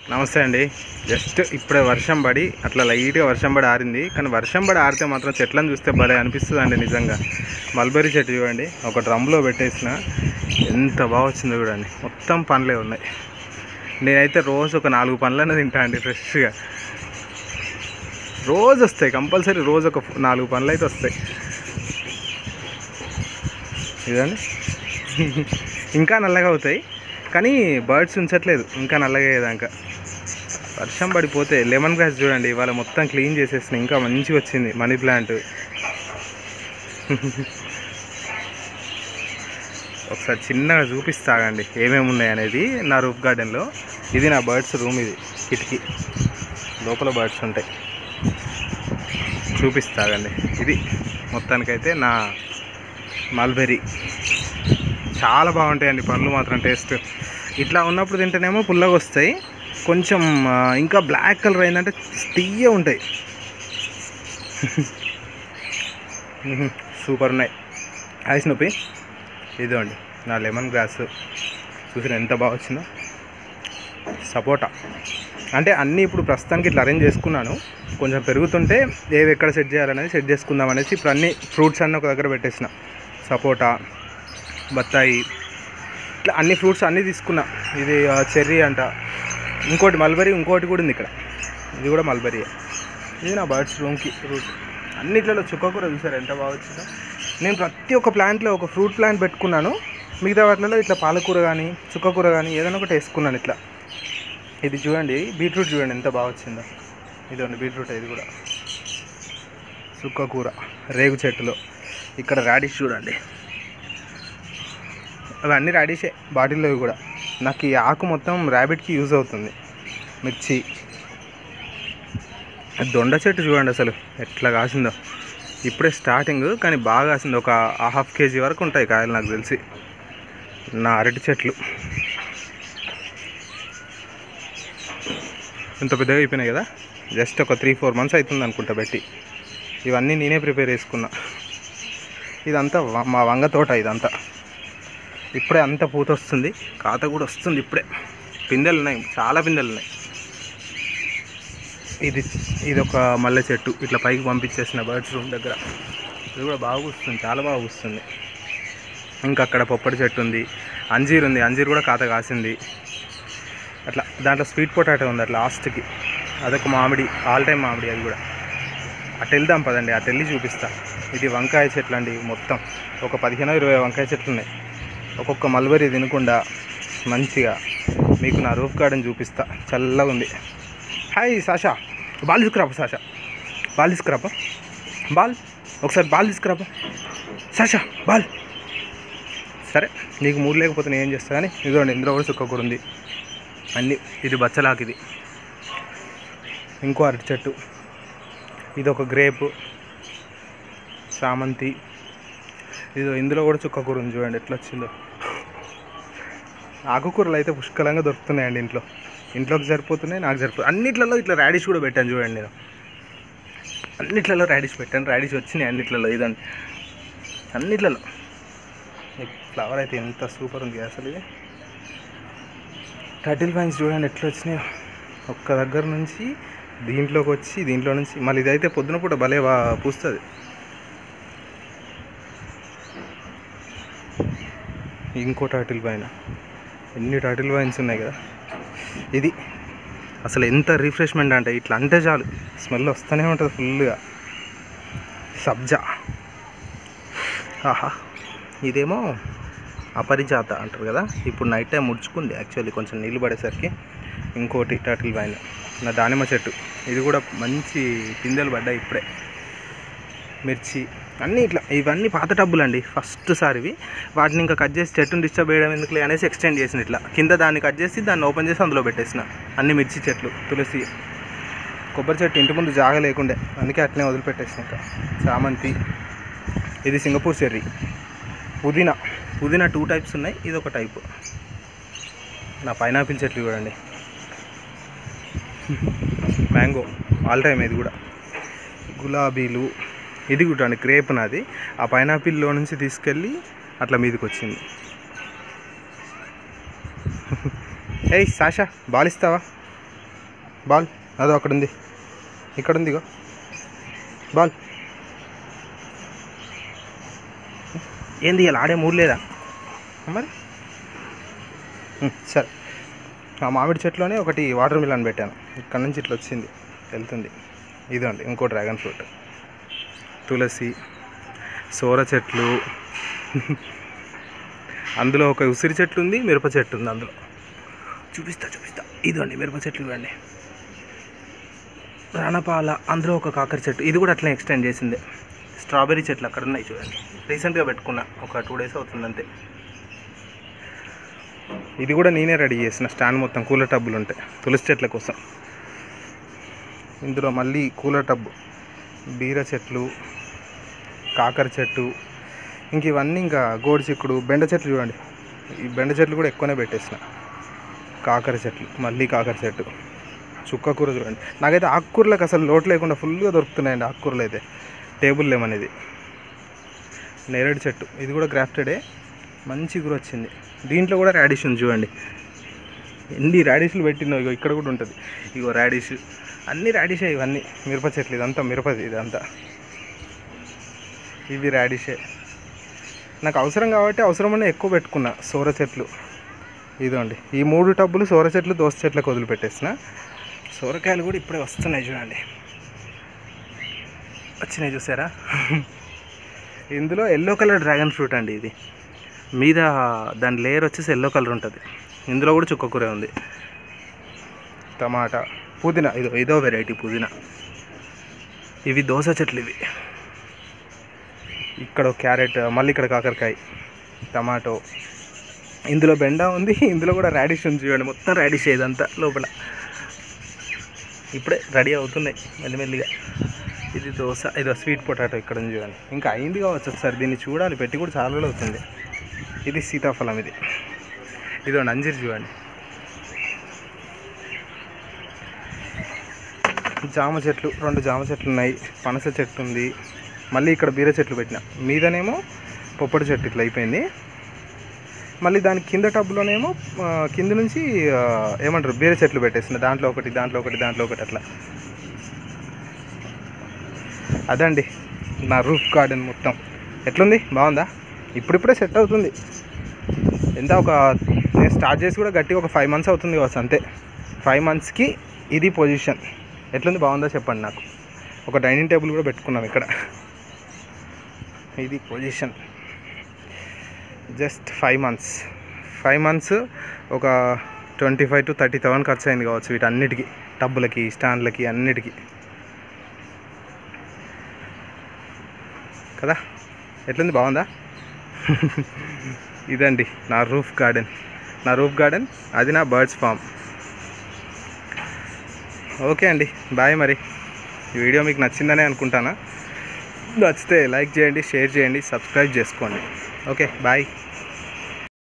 నమస్తే అండి జస్ట్ ఇప్పుడే వర్షం పడి అట్లా లైట్గా వర్షం పడి ఆరింది కానీ వర్షం పడి ఆరితే మాత్రం చెట్లను చూస్తే భలే అనిపిస్తుంది అండి నిజంగా మల్బెరీ చెట్టు చూడండి ఒక డ్రమ్లో పెట్టేసిన ఎంత బాగా వచ్చిందో చూడండి మొత్తం పండ్లే ఉన్నాయి నేనైతే రోజు ఒక నాలుగు పండ్లనే తింటా అండి ఫ్రెష్గా రోజు వస్తాయి కంపల్సరీ రోజు ఒక నాలుగు పండ్లు అయితే వస్తాయి ఇదండి ఇంకా నల్లగా అవుతాయి కానీ బర్డ్స్ ఉంచట్లేదు ఇంకా నల్లగా అయ్యేదాకా వర్షం పడిపోతే లెమన్ గ్రాస్ చూడండి ఇవాళ మొత్తం క్లీన్ చేసేసిన ఇంకా మంచిగా వచ్చింది మనీ ప్లాంట్ ఒకసారి చిన్నగా చూపిస్తాగండి ఏమేమి ఉన్నాయి అనేది నా రూప్ గార్డెన్లో ఇది నా బర్డ్స్ రూమ్ ఇది కిటికీ లోపల బర్డ్స్ ఉంటాయి చూపిస్తాగండి ఇది మొత్తానికైతే నా మల్బెరీ చాలా బాగుంటాయండి పండ్లు మాత్రం టేస్ట్ ఇట్లా ఉన్నప్పుడు తింటేనేమో పుల్లగా వస్తాయి కొంచెం ఆ, ఇంకా బ్లాక్ కలర్ అయిందంటే తీయ ఉంటాయి మ్మ్. సూపర్ ఉన్నాయి ఐస్ నొప్పి ఇదిగోండి నా లెమన్ గ్రాస్ చూసిన ఎంత బాగా వచ్చిందో సపోటా అంటే అన్నీ ఇప్పుడు ప్రస్తుతానికి ఇట్లా అరేంజ్ చేసుకున్నాను కొంచెం పెరుగుతుంటే ఏవి ఎక్కడ సెట్ చేయాలనేది సెట్ చేసుకుందాం అనేసి ఇప్పుడు అన్ని ఫ్రూట్స్ అన్నీ ఒక దగ్గర పెట్టేసిన సపోటా బత్తాయి ఇట్లా అన్ని ఫ్రూట్స్ అన్నీ తీసుకున్నా ఇది ఆ, చెర్రీ అంట ఇంకోటి మల్బరీ ఇంకోటి కూడా ఉంది ఇక్కడ ఇది కూడా మల్బరీ ఇది నా బర్డ్స్ రూమ్కి ఫ్రూట్ అన్నిట్లలో చుక్కకూర చూసారు ఎంత బాగా వచ్చిందో నేను ప్రతి ఒక్క ప్లాంట్లో ఒక ఫ్రూట్ ప్లాంట్ పెట్టుకున్నాను మిగతా వాటిలో ఇట్లా పాలకూర కానీ చుక్కకూర కానీ ఏదైనా ఒకటి వేసుకున్నాను ఇట్లా ఇది చూడండి బీట్రూట్ చూడండి ఎంత బాగా వచ్చిందో ఇదండి బీట్రూట్ ఇది కూడా చుక్కకూర రేగు చెట్టులో ఇక్కడ రాడిష్ చూడండి అవన్నీ రాడిషే బాటిల్లో కూడా నాకు ఈ ఆకు మొత్తం ర్యాబిట్కి యూజ్ అవుతుంది మిర్చి ఆ దొండ చెట్టు చూడండి అసలు ఎట్లా కాసిందో ఇప్పుడే స్టార్టింగ్ కానీ బాగా కాసింది ఒక హాఫ్ కేజీ వరకు ఉంటాయి కాయలు నాకు తెలిసి నా అరటి చెట్లు ఇంత పెద్దగా అయిపోయినాయి కదా జస్ట్ ఒక త్రీ ఫోర్ మంత్స్ అవుతుంది అనుకుంటా పెట్టి ఇవన్నీ నేనే ప్రిపేర్ చేసుకున్నా ఇదంతా వ- మా వంగ తోట ఇదంతా ఇప్పుడే అంత పూత వస్తుంది కాత కూడా వస్తుంది ఇప్పుడే పిందెలు ఉన్నాయి చాలా పిందెలు ఉన్నాయి ఇది ఇది ఒక మల్లె చెట్టు ఇట్లా పైకి పంపించేసిన బర్డ్స్ రూమ్ దగ్గర ఇది కూడా బాగా వస్తుంది చాలా బాగా వస్తుంది ఇంకా అక్కడ పొప్పడి చెట్టు ఉంది అంజీర్ ఉంది అంజీర్ కూడా కాత కాసింది అట్లా దాంట్లో స్వీట్ పొటాటో ఉంది అట్లా లాస్ట్కి అదొక మామిడి ఆల్ టైమ్ మామిడి అది కూడా అటు వెళ్దాం పదండి అటు వెళ్ళి చూపిస్తా ఇది వంకాయ చెట్లు అండి మొత్తం ఒక పదిహేను ఇరవై వంకాయ చెట్లు ఉన్నాయి ఒక్కొక్క మల్బరీ తినకుండా మంచిగా మీకు నా రూఫ్ గార్డెన్ చూపిస్తా చల్లగా ఉంది హాయ్ సాషా బాల్ తీసుకురాపా సాషా బాల్ తీసుకురాపా బాల్ ఒకసారి బాల్ తీసుకురాపా సాషా బాల్ సరే నీకు మూడు లేకపోతే నేను ఏం చేస్తా కానీ ఇదిగోండి ఇందులో కూడా చుక్క కూడా ఉంది అన్నీ ఇది బచ్చలాకు ఇది ఇంకో అరటి చెట్టు ఇది ఒక గ్రేపు చామంతి ఇది ఇందులో కూడా చుక్క కూర ఉంది చూడండి ఎట్లా వచ్చిందో ఆకుకూరలు అయితే పుష్కలంగా దొరుకుతున్నాయండి ఇంట్లో ఇంట్లోకి సరిపోతున్నాయి నాకు సరిపోతుంది అన్నిట్లలో ఇట్లా రాడిష్ కూడా పెట్టాను చూడండి నేను అన్నిట్లలో రాడిష్ పెట్టాను రాడిష్ వచ్చినాయి అన్నిట్లలో ఇదండి అన్నిట్లలో ఈ ఫ్లవర్ అయితే ఎంత సూపర్ ఉంది అసలు ఇది టటిల్ వైన్స్ చూడండి ఎట్లా వచ్చినాయో ఒక్క దగ్గర నుంచి దీంట్లోకి వచ్చి దీంట్లో నుంచి మళ్ళీ ఇదైతే పొద్దున పూట భలే బా పూస్తుంది ఇంకో టర్టిల్ పైన ఎన్ని టర్టిల్ వైన్స్ ఉన్నాయి కదా ఇది అసలు ఎంత రిఫ్రెష్మెంట్ అంటే ఇట్లా అంటే చాలు స్మెల్ వస్తూనే ఉంటుంది ఫుల్గా సబ్జా ఆహా ఇదేమో అపరిజాత అంటారు కదా ఇప్పుడు నైట్ టైం ముడుచుకుంది యాక్చువల్లీ కొంచెం నీళ్ళు పడేసరికి ఇంకోటి టర్టిల్ వైన్ నా దానిమ్మ చెట్టు ఇది కూడా మంచి పిందెలు పడ్డాయి ఇప్పుడే మిర్చి అన్నీ ఇట్లా ఇవన్నీ పాత టబ్బులు అండి ఫస్ట్ సారివి వాటిని ఇంకా కట్ చేసి చెట్టుని డిస్టర్బ్ చేయడం ఎందుకులే అనేసి ఎక్స్టెండ్ చేసిన ఇట్లా కింద దాన్ని కట్ చేసి దాన్ని ఓపెన్ చేసి అందులో పెట్టేసిన అన్ని మిర్చి చెట్లు తులసి కొబ్బరి చెట్టు ఇంటి ముందు జాగ లేకుండే అందుకే అట్లనే వదిలిపెట్టేసిన ఇంకా చామంతి ఇది సింగపూర్ చెర్రీ పుదీనా పుదీనా టూ టైప్స్ ఉన్నాయి ఇది ఒక టైపు నా పైనాపిల్ చెట్లు చూడండి మ్యాంగో ఆల్ టైమ్ ఇది కూడా గులాబీలు ఇది కూడా అండి క్రేప్ నాది ఆ పైనాపిల్లో నుంచి తీసుకెళ్ళి అట్లా మీదకి వచ్చింది ఏయ్ సాషా బాల్ ఇస్తావా బాల్ అదో అక్కడ ఉంది ఇక్కడ ఉంది ఇగో బాల్ ఏంది ఇలా ఆడే మూడు లేదా మరి ఉమ్, సరే ఆ మామిడి చెట్లోనే ఒకటి వాటర్ మిలన్ పెట్టాను ఇక్కడ నుంచి ఇట్లా వచ్చింది వెళ్తుంది ఇదండి ఇంకో డ్రాగన్ ఫ్రూట్ తులసి సోర చెట్లు అందులో ఒక ఉసిరి చెట్టు ఉంది మిరప చెట్టు ఉంది అందులో చూపిస్తా చూపిస్తా ఇదండి మిరప చెట్లు ఇవ్వండి రణపాల అందులో ఒక కాకర చెట్టు ఇది కూడా అట్లనే ఎక్స్టెండ్ చేసింది స్ట్రాబెర్రీ చెట్లు అక్కడ ఉన్నాయి చూడండి రీసెంట్గా పెట్టుకున్నా ఒక టూ డేస్ అవుతుంది అంతే ఇది కూడా నేనే రెడీ చేసిన స్టాండ్ మొత్తం కూలర్ టబ్బులు ఉంటాయి తులసి చెట్ల కోసం ఇందులో మళ్ళీ కూలర్ టబ్బు బీర చెట్లు కాకర చెట్టు ఇంక ఇవన్నీ ఇంకా గోడి చిక్కుడు బెండ చెట్లు చూడండి ఈ బెండ చెట్లు కూడా ఎక్కువనే పెట్టేసిన కాకర చెట్లు మళ్ళీ కాకర చెట్టు చుక్క కూర చూడండి నాకైతే ఆకుకూరలకు అసలు లోటు లేకుండా ఫుల్గా దొరుకుతున్నాయండి ఆకుకూరలు అయితే టేబుల్ లెమన్ ఇది నేరేడు చెట్టు ఇది కూడా గ్రాఫ్టెడే మంచి కూర వచ్చింది దీంట్లో కూడా రాడిష్ ఉంది చూడండి ఎన్ని రాడిష్లు పెట్టినో ఇగో ఇక్కడ కూడా ఉంటుంది ఇగో రాడిష్ అన్ని రాడిషే ఇవన్నీ మిరప చెట్లు ఇదంతా మిరపది ఇదంతా ఇవి రాడిషే నాకు అవసరం కాబట్టి అవసరమనే ఎక్కువ పెట్టుకున్నా సోర చెట్లు ఇదండి ఈ మూడు టబ్బులు సోర చెట్లు దోస చెట్లకు వదిలిపెట్టేసిన సోరకాయలు కూడా ఇప్పుడే వస్తున్నాయి చూడండి వచ్చినాయి చూసారా ఇందులో ఎల్లో కలర్ డ్రాగన్ ఫ్రూట్ అండి ఇది మీద దాని లేయర్ వచ్చేసి ఎల్లో కలర్ ఉంటుంది ఇందులో కూడా చుక్కకూర ఉంది టమాటా పుదీనా ఇదో ఇదో వెరైటీ పుదీనా ఇవి దోస చెట్లు ఇవి ఇక్కడ ఒక క్యారెట్ మళ్ళీ ఇక్కడ కాకరకాయ టమాటో ఇందులో బెండ ఉంది ఇందులో కూడా రాడిష్ ఉంది చూడండి మొత్తం రాడిష్ ఇదంతా లోపల ఇప్పుడే రెడీ అవుతున్నాయి మెల్లిమెల్లిగా ఇది దోశ ఇది స్వీట్ పొటాటో ఇక్కడ ఉంది చూడండి ఇంకా అయింది కావచ్చు ఒకసారి దీన్ని చూడాలి పెట్టి కూడా చాలా రోజులు అవుతుంది ఇది సీతాఫలం ఇది ఇది అంజీర్ చూడండి జామ చెట్లు రెండు జామ చెట్లు ఉన్నాయి పనస చెట్టు ఉంది మళ్ళీ ఇక్కడ బీర చెట్లు పెట్టిన మీదనేమో పొప్పడి చెట్టు ఇట్లా అయిపోయింది మళ్ళీ దాని కింద టబ్లోనేమో ఆ, కింద నుంచి ఆ, ఏమంటారు బీర చెట్లు పెట్టేసిన దాంట్లో ఒకటి దాంట్లో ఒకటి దాంట్లో ఒకటి అట్లా అదండి నా రూఫ్ గార్డెన్ మొత్తం ఎట్లుంది బాగుందా ఇప్పుడిప్పుడే సెట్ అవుతుంది ఎంత ఒక నేను స్టార్ట్ చేసి కూడా గట్టిగా ఒక ఫైవ్ మంత్స్ అవుతుంది కావచ్చు అంతే ఫైవ్ మంత్స్కి ఇది పొజిషన్ ఎట్లుంది బాగుందా చెప్పండి నాకు ఒక డైనింగ్ టేబుల్ కూడా పెట్టుకున్నాం ఇక్కడ ఇది position just five months five months ఒక twenty five to thirty thousand ఖర్చు అయింది కావచ్చు వీటన్నిటికీ టబ్బులకి స్టాండ్లకి అన్నిటికీ కదా ఎట్లుంది బాగుందా ఇదండి నా రూఫ్ గార్డెన్ నా రూఫ్ గార్డెన్ అది నా బర్డ్స్ ఫామ్ ఓకే అండి బాయ్ మరి ఈ వీడియో మీకు నచ్చిందనే అనుకుంటానా నచ్చితే లైక్ చేయండి షేర్ చేయండి సబ్స్క్రైబ్ చేసుకోండి ఓకే బాయ్